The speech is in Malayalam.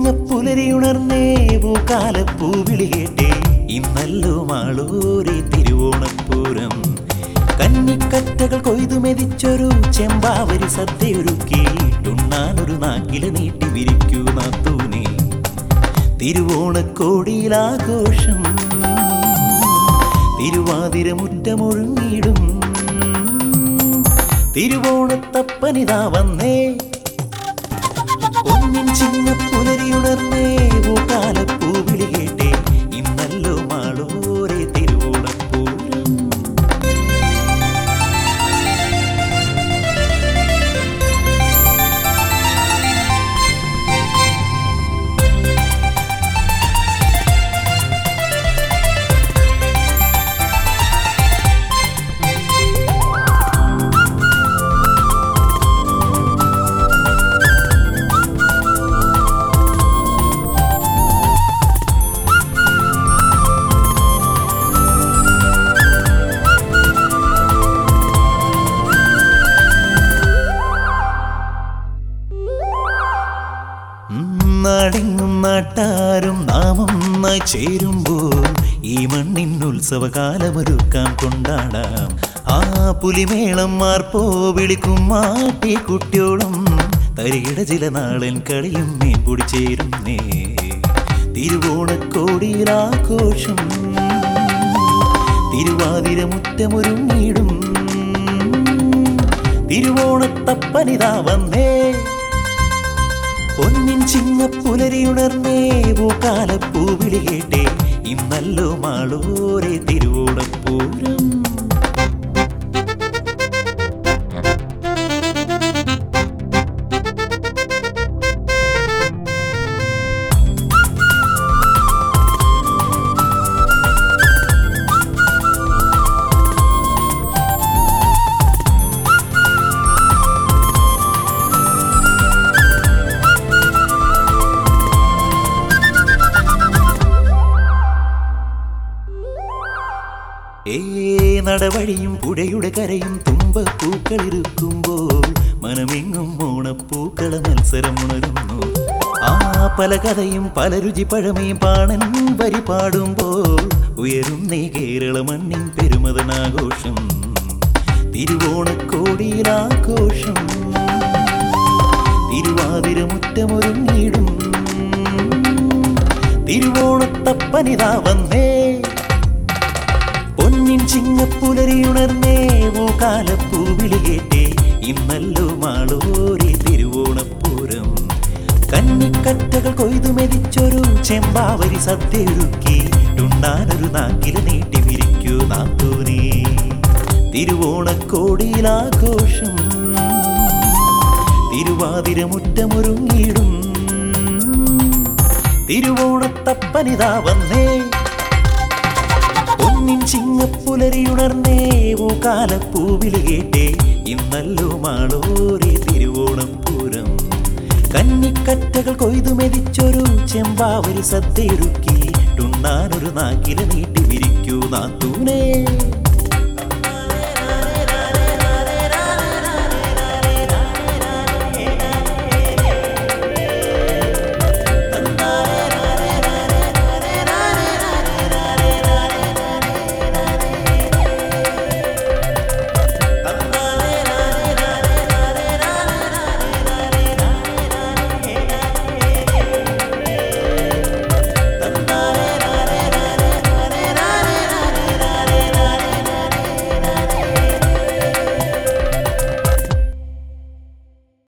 ചിങ്ങപ്പുലരിയുണർന്നേ പൂക്കാലപ്പൂവിളി കേട്ടേ ഇന്നല്ലോ മാളൂരി തിരുവോണപ്പൂരം കന്നിക്കറ്റകൾ കൊയ്തു മെതിച്ചൊരു ചെമ്പാവരി സദ്യയൊരുക്കിയിട്ടുണ്ണാനൊരു നാക്കില നീട്ടി വിരിക്കൂ നാത്തൂനെ തിരുവോണക്കോടിയിലാഘോഷം തിരുവാതിരമുറ്റമൊഴുങ്ങിടും തിരുവോണത്തപ്പനിതാ വന്നേ ഒന്നിൻ ചിന്ന പുലരിയുണർന്നേ പൂക്കാലപ്പൂവിളി കേട്ടേ ഇന്നല്ലോ മാളോരെ തിരുവോണപ്പൂരം നാടെങ്ങും നാട്ടാരും നാം ഒന്നായി ചേരുമ്പോൾ ഈ മണ്ണിൻ ഉത്സവകാലമൊരുക്കാം കൊണ്ടാടാം ആ പുലിമേളം മാർപ്പോ വിളിക്കും മാട്ടി കുട്ടിയോളം തരികിട ചില നാളൻ കളിയും മീൻ പൊടിച്ചേരുന്നേ തിരുവോണക്കോടിയിലാഘോഷം തിരുവാതിര മുറ്റമൊരുങ്ങിടും തിരുവോണത്തപ്പനിതാ വന്നേ പൊന്നിൻ ചിങ്ങപ്പുലരിയുണർന്നേ പൂക്കാലപ്പൂവിളി കേട്ടേ ഇന്നല്ലോ മാളൂരെ തിരുവോണപ്പൂരം ഏ നടവഴിയും പുഴയുടെ കരയും തുമ്പപ്പൂക്കളിരിക്കുമ്പോൾ മനമെങ്ങും ഓണപ്പൂക്കള മത്സരം ഉണരുന്നു ആ പല കഥയും പല രുചി പഴമയും പാണൻ വരി പാടുമ്പോൾ ഉയരുന്നേ കേരള മണ്ണിൻ പെരുമതനാഘോഷം തിരുവോണക്കോടിയിലാഘോഷം തിരുവാതിര മുറ്റമൊരുങ്ങിടും തിരുവോണത്തപ്പനിതാ വന്നേ പൊന്നിൻ ചിങ്ങപ്പുലരിയുണർന്നേ പൂക്കാലപ്പൂവിളി കേട്ടേ ഇന്നല്ലോ മാളൂരി തിരുവോണപ്പൂരം കന്നിക്കറ്റകൾ കൊയ്തു മെതിച്ചൊരു ചെമ്പാവരി സദ്യയൊരുക്കിയിട്ടുണ്ടാനൊരു നാക്കില നീട്ടി വിരിക്കൂ നാത്തൂനേ തിരുവോണക്കോടിയിലാഘോഷം തിരുവാതിര മുറ്റമൊരുങ്ങിടും തിരുവോണത്തപ്പനിതാ വന്നേ ഒന്നിൻ ചിങ്ങപ്പുലരിയുണർന്നേ പൂക്കാലപ്പൂവിളി കേട്ടേ ഇന്നല്ലോ മാളൂരി തിരുവോണം പൂരം കന്നിക്കറ്റകൾ കൊയ്തു മെതിച്ചൊരു ചെമ്പാവരി സദ്യയൊരുക്കി ടുണ്ണാനൊരു നാക്കില നീട്ടി വിരിക്കൂ നാത്തൂനേ